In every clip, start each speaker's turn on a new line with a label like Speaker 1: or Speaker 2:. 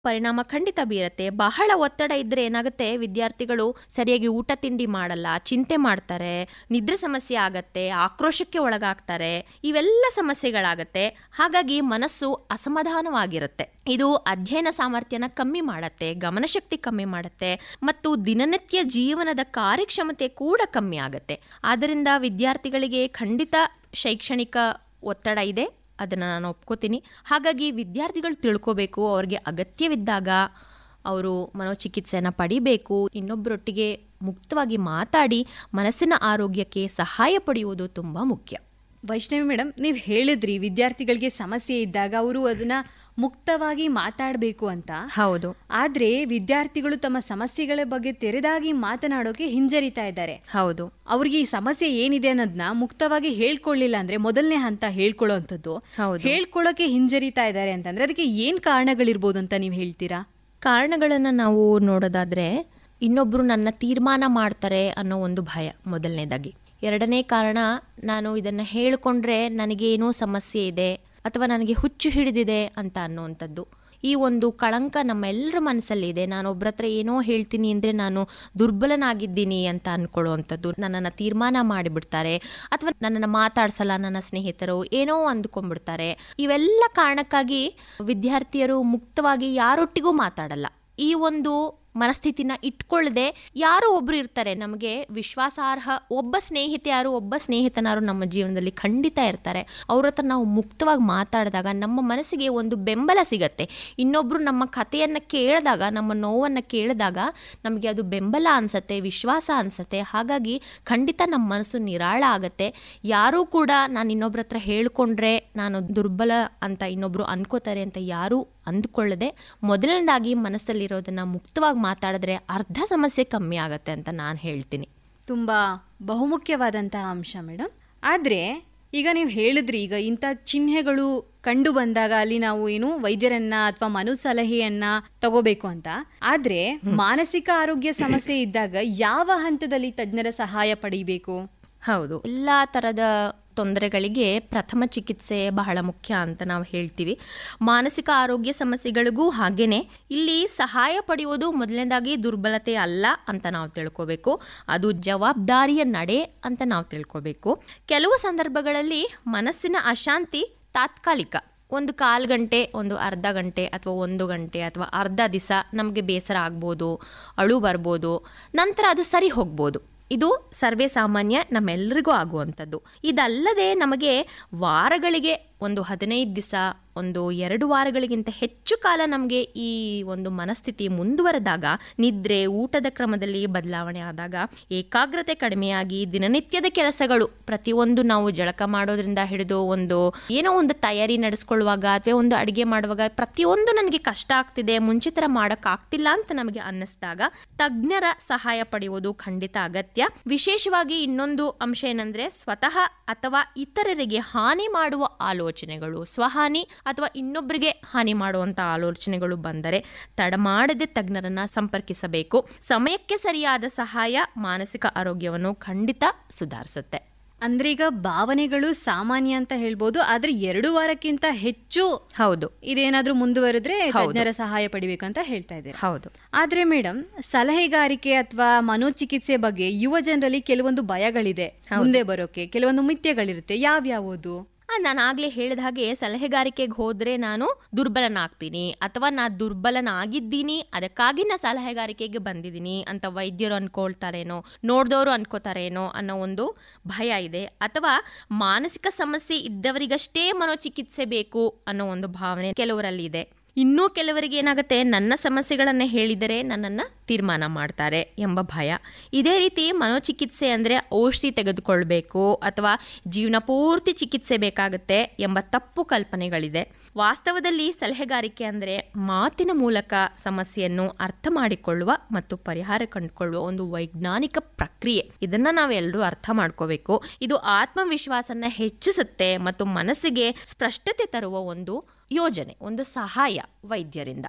Speaker 1: ಪರಿಣಾಮ ಖಂಡಿತ ಬೀರತ್ತೆ ಬಹಳ ಒತ್ತಡ ಇದ್ರೆ ಏನಾಗುತ್ತೆ ವಿದ್ಯಾರ್ಥಿಗಳು ಸರಿಯಾಗಿ ಊಟ ತಿಂಡಿ ಮಾಡಲ್ಲ ಚಿಂತೆ ಮಾಡ್ತಾರೆ ನಿದ್ರೆ ಸಮಸ್ಯೆ ಆಗತ್ತೆ ಆಕ್ರೋಶಕ್ಕೆ ಒಳಗಾಗ್ತಾರೆ ಇವೆಲ್ಲ ಸಮಸ್ಯೆಗಳಾಗತ್ತೆ ಹಾಗಾಗಿ ಮನಸ್ಸು ಅಸಮಾಧಾನವಾಗಿರುತ್ತೆ ಇದು ಅಧ್ಯಯನ ಸಾಮರ್ಥ್ಯನ ಕಮ್ಮಿ ಮಾಡತ್ತೆ ಗಮನಶಕ್ತಿ ಕಮ್ಮಿ ಮಾಡುತ್ತೆ ಮತ್ತು ದಿನನಿತ್ಯ ಜೀವನದ ಕಾರ್ಯಕ್ಷಮತೆ ಕೂಡ ಕಮ್ಮಿ ಆಗತ್ತೆ ಆದ್ದರಿಂದ ವಿದ್ಯಾರ್ಥಿಗಳಿಗೆ ಖಂಡಿತ ಶೈಕ್ಷಣಿಕ ಒತ್ತಡ ಇದೆ ಅದನ್ನು ನಾನು ಒಪ್ಕೋತೀನಿ ಹಾಗಾಗಿ ವಿದ್ಯಾರ್ಥಿಗಳು ತಿಳ್ಕೋಬೇಕು ಅವ್ರಿಗೆ ಅಗತ್ಯವಿದ್ದಾಗ ಅವರು ಮನೋಚಿಕಿತ್ಸೆಯನ್ನು ಪಡಿಬೇಕು ಇನ್ನೊಬ್ಬರೊಟ್ಟಿಗೆ ಮುಕ್ತವಾಗಿ ಮಾತಾಡಿ ಮನಸ್ಸಿನ ಆರೋಗ್ಯಕ್ಕೆ ಸಹಾಯ ಪಡೆಯುವುದು ತುಂಬ ಮುಖ್ಯ
Speaker 2: ವೈಷ್ಣವಿ ಮೇಡಮ್ ನೀವು ಹೇಳಿದ್ರಿ ವಿದ್ಯಾರ್ಥಿಗಳಿಗೆ ಸಮಸ್ಯೆ ಇದ್ದಾಗ ಅವರು ಅದನ್ನ ಮುಕ್ತವಾಗಿ ಮಾತಾಡಬೇಕು ಅಂತ
Speaker 1: ಹೌದು
Speaker 2: ಆದ್ರೆ ವಿದ್ಯಾರ್ಥಿಗಳು ತಮ್ಮ ಸಮಸ್ಯೆಗಳ ಬಗ್ಗೆ ತೆರೆದಾಗಿ ಮಾತನಾಡೋಕೆ ಹಿಂಜರಿತಾ ಇದ್ದಾರೆ
Speaker 1: ಹೌದು
Speaker 2: ಅವ್ರಿಗೆ ಈ ಸಮಸ್ಯೆ ಏನಿದೆ ಅನ್ನೋದನ್ನ ಮುಕ್ತವಾಗಿ ಹೇಳ್ಕೊಳ್ಳಿಲ್ಲ ಅಂದ್ರೆ ಮೊದಲನೇ ಹಂತ ಹೇಳ್ಕೊಳ್ಳೋಂಥದ್ದು
Speaker 1: ಹೌದು.
Speaker 2: ಹೇಳ್ಕೊಳ್ಳೋಕೆ ಹಿಂಜರಿತಾ ಇದ್ದಾರೆ ಅಂತಂದ್ರೆ ಅದಕ್ಕೆ ಏನ್ ಕಾರಣಗಳಿರ್ಬೋದು ಅಂತ ನೀವು ಹೇಳ್ತೀರಾ
Speaker 1: ಕಾರಣಗಳನ್ನು ನಾವು ನೋಡೋದಾದ್ರೆ ಇನ್ನೊಬ್ರು ನನ್ನ ತೀರ್ಮಾನ ಮಾಡ್ತಾರೆ ಅನ್ನೋ ಒಂದು ಭಯ ಮೊದಲನೇದಾಗಿ ಎರಡನೇ ಕಾರಣ ನಾನು ಇದನ್ನು ಹೇಳಿಕೊಂಡ್ರೆ ನನಗೇನೋ ಸಮಸ್ಯೆ ಇದೆ ಅಥವಾ ನನಗೆ ಹುಚ್ಚು ಹಿಡಿದಿದೆ ಅಂತ ಅನ್ನುವಂಥದ್ದು ಈ ಒಂದು ಕಳಂಕ ನಮ್ಮೆಲ್ಲರ ಮನಸ್ಸಲ್ಲಿದೆ ನಾನು ಒಬ್ರ ಹತ್ರ ಏನೋ ಹೇಳ್ತೀನಿ ಅಂದರೆ ನಾನು ದುರ್ಬಲನಾಗಿದ್ದೀನಿ ಅಂತ ಅಂದ್ಕೊಳ್ಳುವಂಥದ್ದು ನನ್ನನ್ನು ತೀರ್ಮಾನ ಮಾಡಿಬಿಡ್ತಾರೆ ಅಥವಾ ನನ್ನನ್ನು ಮಾತಾಡ್ಸಲ್ಲ ನನ್ನ ಸ್ನೇಹಿತರು ಏನೋ ಅಂದ್ಕೊಂಡ್ಬಿಡ್ತಾರೆ ಇವೆಲ್ಲ ಕಾರಣಕ್ಕಾಗಿ ವಿದ್ಯಾರ್ಥಿಯರು ಮುಕ್ತವಾಗಿ ಯಾರೊಟ್ಟಿಗೂ ಮಾತಾಡಲ್ಲ ಈ ಒಂದು ಮನಸ್ಥಿತಿನ ಇಟ್ಕೊಳ್ಳದೆ ಯಾರೋ ಒಬ್ರು ಇರ್ತಾರೆ ನಮಗೆ ವಿಶ್ವಾಸಾರ್ಹ ಒಬ್ಬ ಸ್ನೇಹಿತೆಯಾರು ಒಬ್ಬ ಸ್ನೇಹಿತನಾರು ನಮ್ಮ ಜೀವನದಲ್ಲಿ ಖಂಡಿತ ಇರ್ತಾರೆ ಅವ್ರ ಹತ್ರ ನಾವು ಮುಕ್ತವಾಗಿ ಮಾತಾಡಿದಾಗ ನಮ್ಮ ಮನಸ್ಸಿಗೆ ಒಂದು ಬೆಂಬಲ ಸಿಗತ್ತೆ ಇನ್ನೊಬ್ರು ನಮ್ಮ ಕಥೆಯನ್ನು ಕೇಳಿದಾಗ ನಮ್ಮ ನೋವನ್ನು ಕೇಳಿದಾಗ ನಮಗೆ ಅದು ಬೆಂಬಲ ಅನ್ಸತ್ತೆ ವಿಶ್ವಾಸ ಅನ್ಸತ್ತೆ ಹಾಗಾಗಿ ಖಂಡಿತ ನಮ್ಮ ಮನಸ್ಸು ನಿರಾಳ ಆಗತ್ತೆ ಯಾರೂ ಕೂಡ ನಾನು ಇನ್ನೊಬ್ರ ಹತ್ರ ಹೇಳ್ಕೊಂಡ್ರೆ ನಾನು ದುರ್ಬಲ ಅಂತ ಇನ್ನೊಬ್ರು ಅನ್ಕೋತಾರೆ ಅಂತ ಯಾರೂ ಅಂದ್ಕೊಳ್ಳದೆ ಮೊದಲನೇದಾಗಿ ಮನಸ್ಸಲ್ಲಿರೋದನ್ನ ಮುಕ್ತವಾಗಿ ಮಾತಾಡಿದ್ರೆ ಅರ್ಧ ಸಮಸ್ಯೆ ಕಮ್ಮಿ ಆಗತ್ತೆ ಅಂತ ನಾನು ಹೇಳ್ತೀನಿ
Speaker 2: ತುಂಬಾ ಬಹುಮುಖ್ಯವಾದಂತಹ ಅಂಶ ಮೇಡಮ್ ಆದ್ರೆ ಈಗ ನೀವು ಹೇಳಿದ್ರಿ ಈಗ ಇಂಥ ಚಿಹ್ನೆಗಳು ಕಂಡು ಬಂದಾಗ ಅಲ್ಲಿ ನಾವು ಏನು ವೈದ್ಯರನ್ನ ಅಥವಾ ಮನು ಸಲಹೆಯನ್ನ ತಗೋಬೇಕು ಅಂತ ಆದ್ರೆ ಮಾನಸಿಕ ಆರೋಗ್ಯ ಸಮಸ್ಯೆ ಇದ್ದಾಗ ಯಾವ ಹಂತದಲ್ಲಿ ತಜ್ಞರ ಸಹಾಯ ಪಡಿಬೇಕು
Speaker 1: ಹೌದು ಎಲ್ಲ ಥರದ ತೊಂದರೆಗಳಿಗೆ ಪ್ರಥಮ ಚಿಕಿತ್ಸೆ ಬಹಳ ಮುಖ್ಯ ಅಂತ ನಾವು ಹೇಳ್ತೀವಿ ಮಾನಸಿಕ ಆರೋಗ್ಯ ಸಮಸ್ಯೆಗಳಿಗೂ ಹಾಗೇನೆ ಇಲ್ಲಿ ಸಹಾಯ ಪಡೆಯುವುದು ಮೊದಲನೇದಾಗಿ ದುರ್ಬಲತೆ ಅಲ್ಲ ಅಂತ ನಾವು ತಿಳ್ಕೋಬೇಕು ಅದು ಜವಾಬ್ದಾರಿಯ ನಡೆ ಅಂತ ನಾವು ತಿಳ್ಕೋಬೇಕು ಕೆಲವು ಸಂದರ್ಭಗಳಲ್ಲಿ ಮನಸ್ಸಿನ ಅಶಾಂತಿ ತಾತ್ಕಾಲಿಕ ಒಂದು ಕಾಲು ಗಂಟೆ ಒಂದು ಅರ್ಧ ಗಂಟೆ ಅಥವಾ ಒಂದು ಗಂಟೆ ಅಥವಾ ಅರ್ಧ ದಿವಸ ನಮಗೆ ಬೇಸರ ಆಗ್ಬೋದು ಅಳು ಬರ್ಬೋದು ನಂತರ ಅದು ಸರಿ ಹೋಗ್ಬೋದು ಇದು ಸರ್ವೇ ಸಾಮಾನ್ಯ ನಮ್ಮೆಲ್ಲರಿಗೂ ಆಗುವಂಥದ್ದು ಇದಲ್ಲದೆ ನಮಗೆ ವಾರಗಳಿಗೆ ಒಂದು ಹದಿನೈದು ದಿವಸ ಒಂದು ಎರಡು ವಾರಗಳಿಗಿಂತ ಹೆಚ್ಚು ಕಾಲ ನಮಗೆ ಈ ಒಂದು ಮನಸ್ಥಿತಿ ಮುಂದುವರೆದಾಗ ನಿದ್ರೆ ಊಟದ ಕ್ರಮದಲ್ಲಿ ಬದಲಾವಣೆ ಆದಾಗ ಏಕಾಗ್ರತೆ ಕಡಿಮೆಯಾಗಿ ದಿನನಿತ್ಯದ ಕೆಲಸಗಳು ಪ್ರತಿಯೊಂದು ನಾವು ಜಳಕ ಮಾಡೋದ್ರಿಂದ ಹಿಡಿದು ಒಂದು ಏನೋ ಒಂದು ತಯಾರಿ ನಡೆಸ್ಕೊಳ್ಳುವಾಗ ಅಥವಾ ಒಂದು ಅಡಿಗೆ ಮಾಡುವಾಗ ಪ್ರತಿಯೊಂದು ನನಗೆ ಕಷ್ಟ ಆಗ್ತಿದೆ ಮುಂಚೆ ಥರ ಮಾಡೋಕ್ಕಾಗ್ತಿಲ್ಲ ಅಂತ ನಮಗೆ ಅನ್ನಿಸ್ದಾಗ ತಜ್ಞರ ಸಹಾಯ ಪಡೆಯುವುದು ಖಂಡಿತ ಅಗತ್ಯ ವಿಶೇಷವಾಗಿ ಇನ್ನೊಂದು ಅಂಶ ಏನಂದ್ರೆ ಸ್ವತಃ ಅಥವಾ ಇತರರಿಗೆ ಹಾನಿ ಮಾಡುವ ಆಲೋಚನೆಗಳು ಸ್ವಹಾನಿ ಅಥವಾ ಇನ್ನೊಬ್ಬರಿಗೆ ಹಾನಿ ಮಾಡುವಂತ ಆಲೋಚನೆಗಳು ಬಂದರೆ ತಡಮಾಡದೆ ತಜ್ಞರನ್ನ ಸಂಪರ್ಕಿಸಬೇಕು ಸಮಯಕ್ಕೆ ಸರಿಯಾದ ಸಹಾಯ ಮಾನಸಿಕ ಆರೋಗ್ಯವನ್ನು ಖಂಡಿತ ಸುಧಾರಿಸುತ್ತೆ
Speaker 2: ಅಂದ್ರೆ ಈಗ ಭಾವನೆಗಳು ಸಾಮಾನ್ಯ ಅಂತ ಹೇಳ್ಬೋದು ಆದ್ರೆ ಎರಡು ವಾರಕ್ಕಿಂತ ಹೆಚ್ಚು
Speaker 1: ಹೌದು
Speaker 2: ಇದೇನಾದ್ರೂ ಮುಂದುವರೆದ್ರೆ ತಜ್ಞರ ಸಹಾಯ ಪಡಿಬೇಕಂತ ಹೇಳ್ತಾ ಇದ್ದಾರೆ
Speaker 1: ಹೌದು
Speaker 2: ಆದ್ರೆ ಮೇಡಮ್ ಸಲಹೆಗಾರಿಕೆ ಅಥವಾ ಮನೋಚಿಕಿತ್ಸೆ ಬಗ್ಗೆ ಯುವ ಜನರಲ್ಲಿ ಕೆಲವೊಂದು ಭಯಗಳಿದೆ ಮುಂದೆ ಬರೋಕೆ ಕೆಲವೊಂದು ಮಿಥ್ಯಗಳಿರುತ್ತೆ ಯಾವ್ಯಾವುದು
Speaker 1: ಆ, ನಾನು ಆಗ್ಲೇ ಹೇಳಿದ ಹಾಗೆ ಸಲಹೆಗಾರಿಕೆಗೆ ಹೋದ್ರೆ ನಾನು ದುರ್ಬಲನಾಗ್ತೀನಿ ಅಥವಾ ನಾ ದುರ್ಬಲನಾಗಿದ್ದೀನಿ ಅದಕ್ಕಾಗಿ ನಾ ಸಲಹೆಗಾರಿಕೆಗೆ ಬಂದಿದ್ದೀನಿ ಅಂತ ವೈದ್ಯರು ಅನ್ಕೊಳ್ತಾರೇನೋ ನೋಡ್ದವರು ಅನ್ಕೋತಾರೇನೋ ಅನ್ನೋ ಒಂದು ಭಯ ಇದೆ ಅಥವಾ ಮಾನಸಿಕ ಸಮಸ್ಯೆ ಇದ್ದವರಿಗಷ್ಟೇ ಮನೋಚಿಕಿತ್ಸೆ ಬೇಕು ಅನ್ನೋ ಒಂದು ಭಾವನೆ ಕೆಲವರಲ್ಲಿ ಇದೆ ಇನ್ನೂ ಕೆಲವರಿಗೆ ಏನಾಗುತ್ತೆ ನನ್ನ ಸಮಸ್ಯೆಗಳನ್ನೇ ಹೇಳಿದರೆ ನನ್ನನ್ನು ತೀರ್ಮಾನ ಮಾಡ್ತಾರೆ ಎಂಬ ಭಯ ಇದೇ ರೀತಿ ಮನೋಚಿಕಿತ್ಸೆ ಅಂದರೆ ಔಷಧಿ ತೆಗೆದುಕೊಳ್ಬೇಕು ಅಥವಾ ಜೀವನ ಪೂರ್ತಿ ಚಿಕಿತ್ಸೆ ಬೇಕಾಗುತ್ತೆ ಎಂಬ ತಪ್ಪು ಕಲ್ಪನೆಗಳಿದೆ ವಾಸ್ತವದಲ್ಲಿ ಸಲಹೆಗಾರಿಕೆ ಅಂದರೆ ಮಾತಿನ ಮೂಲಕ ಸಮಸ್ಯೆಯನ್ನು ಅರ್ಥ ಮಾಡಿಕೊಳ್ಳುವ ಮತ್ತು ಪರಿಹಾರ ಕಂಡುಕೊಳ್ಳುವ ಒಂದು ವೈಜ್ಞಾನಿಕ ಪ್ರಕ್ರಿಯೆ ಇದನ್ನ ನಾವೆಲ್ಲರೂ ಅರ್ಥ ಮಾಡ್ಕೋಬೇಕು ಇದು ಆತ್ಮವಿಶ್ವಾಸನ ಹೆಚ್ಚಿಸುತ್ತೆ ಮತ್ತು ಮನಸ್ಸಿಗೆ ಸ್ಪಷ್ಟತೆ ತರುವ ಒಂದು ಯೋಜನೆ ಒಂದು ಸಹಾಯ ವೈದ್ಯರಿಂದ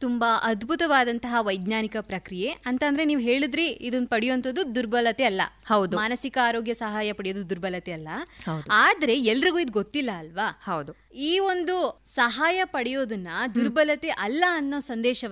Speaker 2: ತುಂಬಾ ಅದ್ಭುತವಾದಂತಹ ವೈಜ್ಞಾನಿಕ ಪ್ರಕ್ರಿಯೆ ಅಂತಂದ್ರೆ ನೀವು ಹೇಳಿದ್ರಿ ಇದನ್ನ ಪಡೆಯುವಂಥದ್ದು ದುರ್ಬಲತೆ ಅಲ್ಲ
Speaker 1: ಹೌದು.
Speaker 2: ಮಾನಸಿಕ ಆರೋಗ್ಯ ಸಹಾಯ ಪಡೆಯೋದು ದುರ್ಬಲತೆ ಅಲ್ಲ
Speaker 1: ಹೌದು.
Speaker 2: ಆದ್ರೆ ಎಲ್ರಿಗೂ ಇದು ಗೊತ್ತಿಲ್ಲ ಅಲ್ವಾ
Speaker 1: ಹೌದು
Speaker 2: ಈ ಒಂದು ಸಹಾಯ ಪಡೆಯೋದನ್ನ ದುರ್ಬಲತೆ ಅಲ್ಲ ಅನ್ನೋ ಸಂದೇಶವನ್ನ